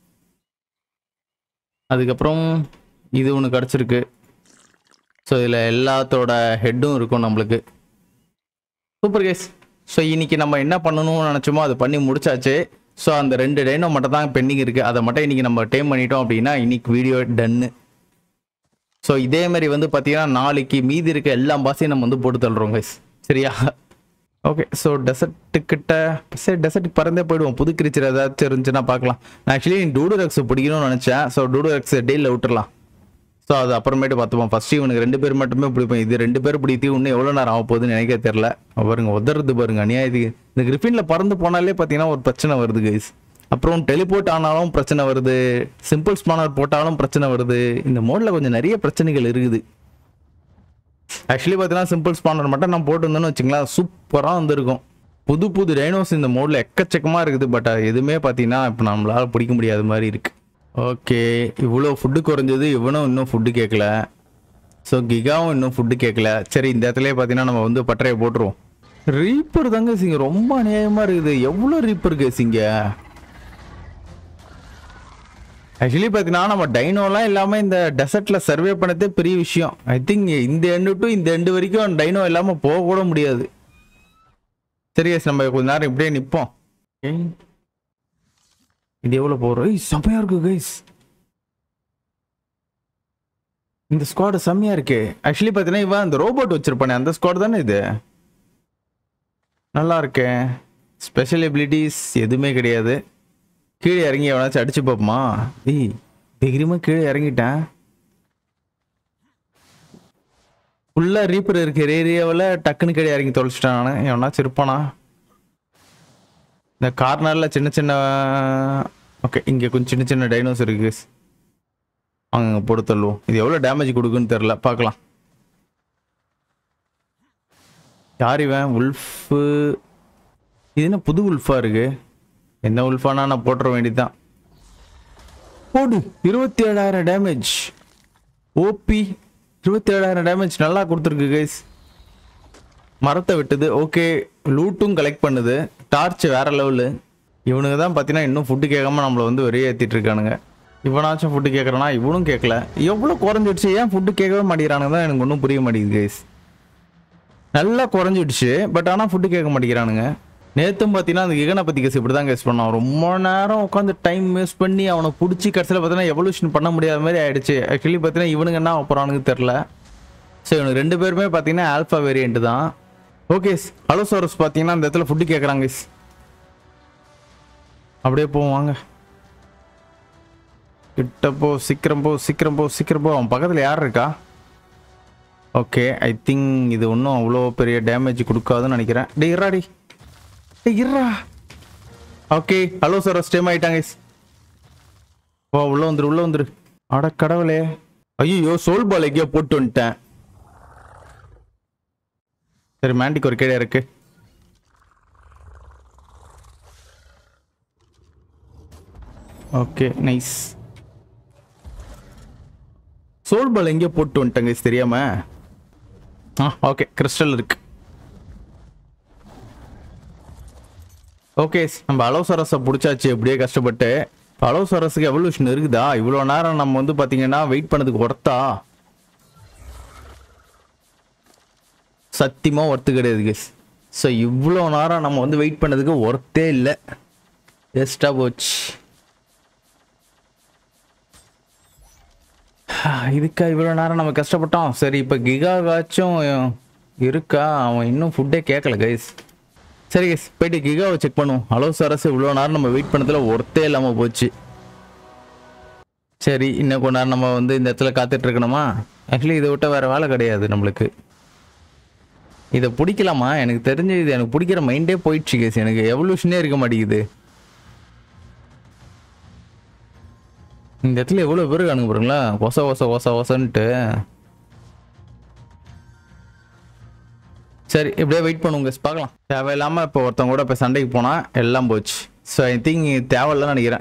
அதுக்கப்புறம் இது ஒன்று கிடச்சிருக்கு ஸோ இதில் எல்லாத்தோட ஹெட்டும் இருக்கும் நம்மளுக்கு சூப்பர் கேஸ் ஸோ இன்னைக்கு நம்ம என்ன பண்ணணும்னு நினச்சோமோ அதை பண்ணி முடிச்சாச்சு ஸோ அந்த ரெண்டு டைனோ மட்டும் தான் பெண்டிங் இருக்குது அதை மட்டும் இன்னைக்கு நம்ம டைம் பண்ணிட்டோம் அப்படின்னா இன்னைக்கு வீடியோ டன்னு ஸோ இதே மாதிரி வந்து பார்த்தீங்கன்னா நாளைக்கு மீதி இருக்க எல்லா பாஸையும் நம்ம வந்து போட்டு தள்ளுறோம் கைஸ் சரியா ஓகே ஸோ டெசர்ட்டுக்கிட்ட சரி டெசர்ட்டுக்கு பறந்தே போயிடுவோம் புது கிரிச்சர் ஏதாச்சும் இருந்துச்சுன்னா பார்க்கலாம் நான் ஆக்சுவலி டூடு ரெக்ஸ் பிடிக்கணும்னு நினச்சேன் ஸோ டூடு ரெக்ஸ் டெய்லியில் விட்டுறலாம் ஸோ அது அப்புறமேட்டு பார்த்துப்போம் ஃபர்ஸ்ட் இவனுக்கு ரெண்டு பேர் மட்டுமே பிடிப்போம் இது ரெண்டு பேர் பிடித்தி இன்னும் எவ்வளோ நேரம் ஆக போகுதுன்னு எனக்கே தெரில பாருங்க உதறது பாருங்க அநியாயத்துக்கு இந்த கிரிஃபினில் பறந்து போனாலே பார்த்தீங்கன்னா ஒரு பிரச்சனை வருது கைஸ் அப்புறம் டெலிபோர்ட் ஆனாலும் பிரச்சனை வருது சிம்பிள் ஸ்பானர் போட்டாலும் பிரச்சனை வருது இந்த மோடில் கொஞ்சம் நிறைய பிரச்சனைகள் இருக்குது ஆக்சுவலி பார்த்தீங்கன்னா சிம்பிள் ஸ்பானர் மட்டும் நான் போட்டிருந்தேன்னு வச்சுங்களேன் சூப்பராக வந்திருக்கும் புது புது டைனோஸ் இந்த மோடில் எக்கச்சக்கமாக இருக்குது பட் அது எதுவுமே பார்த்தீங்கன்னா இப்போ நம்மளால பிடிக்க முடியாத மாதிரி இருக்கு ஓகே இவ்வளோ ஃபுட்டு குறைஞ்சது இவனும் இன்னும் ஃபுட்டு கேட்கல ஸோ கிகாவும் இன்னும் ஃபுட்டு கேட்கல சரி இந்த இடத்துலயே பார்த்தீங்கன்னா நம்ம வந்து பட்டறையை போட்டுருவோம் ரீப்பர் தாங்க சிங்க ரொம்ப அநியாயமாக இருக்குது எவ்வளோ ரீப்பர் கேசிங்க ஆக்சுவலி பார்த்தீங்கன்னா நம்ம டைனோலாம் இல்லாமல் இந்த டெசர்ட்டில் சர்வே பண்ணதே பெரிய விஷயம் ஐ திங்க் இந்த எண்டு டு இந்த எண்டு வரைக்கும் டைனோ இல்லாமல் போக கூட முடியாது சரி guys, நம்ம கொஞ்ச நேரம் இப்படியே நிற்போம் இது எவ்வளோ போகிறோம் ஏய் செம்மையாக இருக்கு கைஸ் இந்த ஸ்குவாடு செம்மையா இருக்கு ஆக்சுவலி பார்த்தீங்கன்னா இவன் அந்த ரோபோட் வச்சிருப்பானே அந்த ஸ்குவாட் தானே இது நல்லா இருக்கே ஸ்பெஷல் எபிலிட்டிஸ் எதுவுமே கிடையாது கீழே இறங்கி எவனாச்சும் அடிச்சு பார்ப்போமா ஏய் தைரியமாக கீழே இறங்கிட்டேன் ஃபுல்லாக ரீப்பர் இருக்கிற ஏரியாவில் டக்குன்னு கீழே இறங்கி தொலைச்சிட்டான் நான் எவனாச்சும் இருப்பானா இந்த கார்னரில் சின்ன சின்ன ஓகே இங்கே கொஞ்சம் சின்ன சின்ன டைனோஸ் இருக்கு அங்கே போட்டு தள்ளுவோம் இது எவ்வளோ டேமேஜ் கொடுக்குன்னு தெரில பார்க்கலாம் யார் இவன் உல்ஃபு இது என்ன புது உல்ஃபா இருக்கு என்ன உல்ஃபானா நான் போட்டுற வேண்டியதுதான் போடு இருபத்தி ஏழாயிரம் டேமேஜ் ஓபி இருபத்தி ஏழாயிரம் டேமேஜ் நல்லா கொடுத்துருக்கு கைஸ் மரத்தை விட்டுது ஓகே லூட்டும் கலெக்ட் பண்ணுது டார்ச் வேற லெவலு இவனுங்க தான் பார்த்தீங்கன்னா இன்னும் ஃபுட்டு கேட்காம நம்மளை வந்து வெறியேற்றிட்டு இருக்கானுங்க இவனாச்சும் ஃபுட்டு கேட்குறானா இவனும் கேட்கல எவ்வளோ குறைஞ்சிடுச்சு ஏன் ஃபுட்டு கேட்கவே மாட்டேங்கிறானுங்க தான் எனக்கு ஒன்றும் புரிய மாட்டேங்குது கைஸ் நல்லா குறைஞ்சிடுச்சு பட் ஆனால் ஃபுட்டு கேட்க மாட்டேங்கிறானுங்க நேற்றும் பார்த்தீங்கன்னா அந்த இகனை பற்றி கேஸ் இப்படி தான் கேஸ் பண்ணான் ரொம்ப நேரம் உட்காந்து டைம் வேஸ்ட் பண்ணி அவனை பிடிச்சி கடைசியில் பார்த்தீங்கன்னா எவல்யூஷன் பண்ண முடியாத மாதிரி ஆயிடுச்சு ஆக்சுவலி பார்த்தீங்கன்னா இவனுங்க என்ன போகிறானுங்க தெரில ஸோ இவனுக்கு ரெண்டு பேருமே பார்த்தீங்கன்னா ஆல்ஃபா வேரியண்ட் தான் ஓகே ஹலோ சோரஸ் பார்த்தீங்கன்னா அந்த இடத்துல ஃபுட்டு கேட்குறாங்க guys. அப்படியே போவோம் வாங்க கிட்ட போ சீக்கிரம் போ சீக்கிரம் போ சீக்கிரம் போ அவன் பக்கத்தில் யார் இருக்கா ஓகே ஐ திங்க் இது ஒன்றும் அவ்வளோ பெரிய டேமேஜ் கொடுக்காதுன்னு நினைக்கிறேன் டே இறாடி டே இறா ஓகே ஹலோ சார் ஸ்டேம் ஆயிட்டாங்க guys. வா உள்ள வந்துரு உள்ள வந்துரு அட கடவுளே ஐயோ சோல் பால் எங்கேயோ போட்டு வந்துட்டேன் சரி மேண்டிக் ஒரு கீழே இருக்கு ஓகே நைஸ் சோல் பால் எங்கேயோ போட்டு வந்துட்டேங்க guys, தெரியாம ஆ ஓகே கிறிஸ்டல் இருக்கு ஓகே நம்ம அலோசரஸை பிடிச்சாச்சு எப்படியே கஷ்டப்பட்டு அலோசரஸுக்கு எவல்யூஷன் இருக்குதா இவ்வளோ நேரம் நம்ம வந்து பார்த்தீங்கன்னா வெயிட் பண்ணதுக்கு ஒர்த்தா சத்தியமாக ஒர்த்து கிடையாது கேஸ் ஸோ இவ்வளோ நேரம் நம்ம வந்து வெயிட் பண்ணதுக்கு ஒர்த்தே இல்லை வேஸ்ட்டாக போச்சு இதுக்கா இவ்வளோ நேரம் நம்ம கஷ்டப்பட்டோம் சரி இப்போ கிகாவாச்சும் இருக்கா அவன் இன்னும் ஃபுட்டே கேட்கல கைஸ் சரி கைஸ் போயிட்டு கிகாவை செக் பண்ணுவோம் ஹலோ சரஸ் இவ்வளோ நேரம் நம்ம வெயிட் பண்ணதுல ஒர்த்தே இல்லாமல் போச்சு சரி இன்னும் கொஞ்ச நேரம் நம்ம வந்து இந்த இடத்துல காத்துட்டு இருக்கணுமா ஆக்சுவலி இதை விட்ட வேற வேலை கிடையாது நம்மளுக்கு இதை பிடிக்கலாமா எனக்கு தெரிஞ்சு இது எனக்கு பிடிக்கிற மைண்டே போயிடுச்சு கேஸ் எனக்கு எவல்யூஷனே இருக்க மாட்டேங்குது இந்த இடத்துல எவ்வளோ பேர் காணுங்க பாருங்களா ஒச ஒச ஒச ஒசன்ட்டு சரி இப்படியே வெயிட் பண்ணுவோங்க guys, பார்க்கலாம் தேவையில்லாமல் இப்போ ஒருத்தவங்க கூட இப்போ சண்டைக்கு போனால் எல்லாம் போச்சு ஸோ ஐ திங்க் தேவையில்லன்னு நினைக்கிறேன்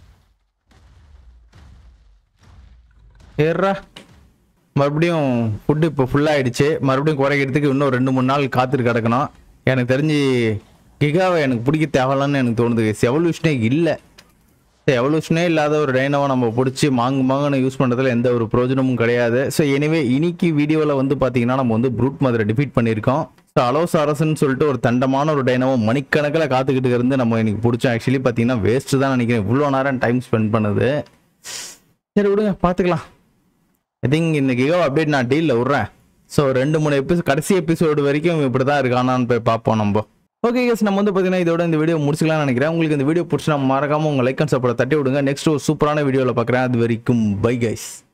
ஏறா மறுபடியும் ஃபுட்டு இப்போ ஃபுல்லாகிடுச்சு மறுபடியும் குறைக்கிறதுக்கு இன்னும் ரெண்டு மூணு நாள் காத்துட்டு கிடக்கணும் எனக்கு தெரிஞ்சு கிகாவை எனக்கு பிடிக்க தேவையில்லன்னு எனக்கு தோணுது எவல்யூஷனே இல்லை எவல்யூஷனே இல்லாத ஒரு டைனோவை நம்ம பிடிச்சி மாங்கு மாங்குன்னு யூஸ் பண்ணுறதுல எந்த ஒரு பிரயோஜனமும் கிடையாது ஸோ எனிவே இன்னைக்கு வீடியோவில் வந்து பார்த்தீங்கன்னா நம்ம வந்து ப்ரூட் மாதிரி டிஃபீட் பண்ணியிருக்கோம் ஸோ அலோஸ் அரசன் சொல்லிட்டு ஒரு தண்டமான ஒரு டைனோவை மணிக்கணக்கில் காத்துக்கிட்டு இருந்து நம்ம இன்னைக்கு பிடிச்சோம் ஆக்சுவலி பார்த்தீங்கன்னா வேஸ்ட்டு தான் நினைக்கிறேன் இவ்வளோ நேரம் டைம் ஸ்பெண்ட் பண்ணது சரி விடுங்க பார்த்துக்கலாம் ஐ திங்க் இந்த கிகோ அப்டேட் நான் டீலில் விட்றேன் ஸோ ரெண்டு மூணு எபிசோட் கடைசி எபிசோடு வரைக்கும் இப்படி தான் இருக்கானான்னு போய் பார்ப்போம் நம்ம ஓகே கேஸ் நம்ம வந்து பார்த்தீங்கன்னா இதோட இந்த வீடியோ முடிச்சுக்கலாம்னு நினைக்கிறேன் உங்களுக்கு இந்த வீடியோ பிடிச்சி நம்ம மறக்காம உங்கள் லைக் அண்ட் சப்போர்ட் தட்டி விடுங்க நெக்ஸ்ட் ஒரு சூப்பரான வீடியோவில் பார்க்குறேன் அது வரைக்கும் பை கைஸ்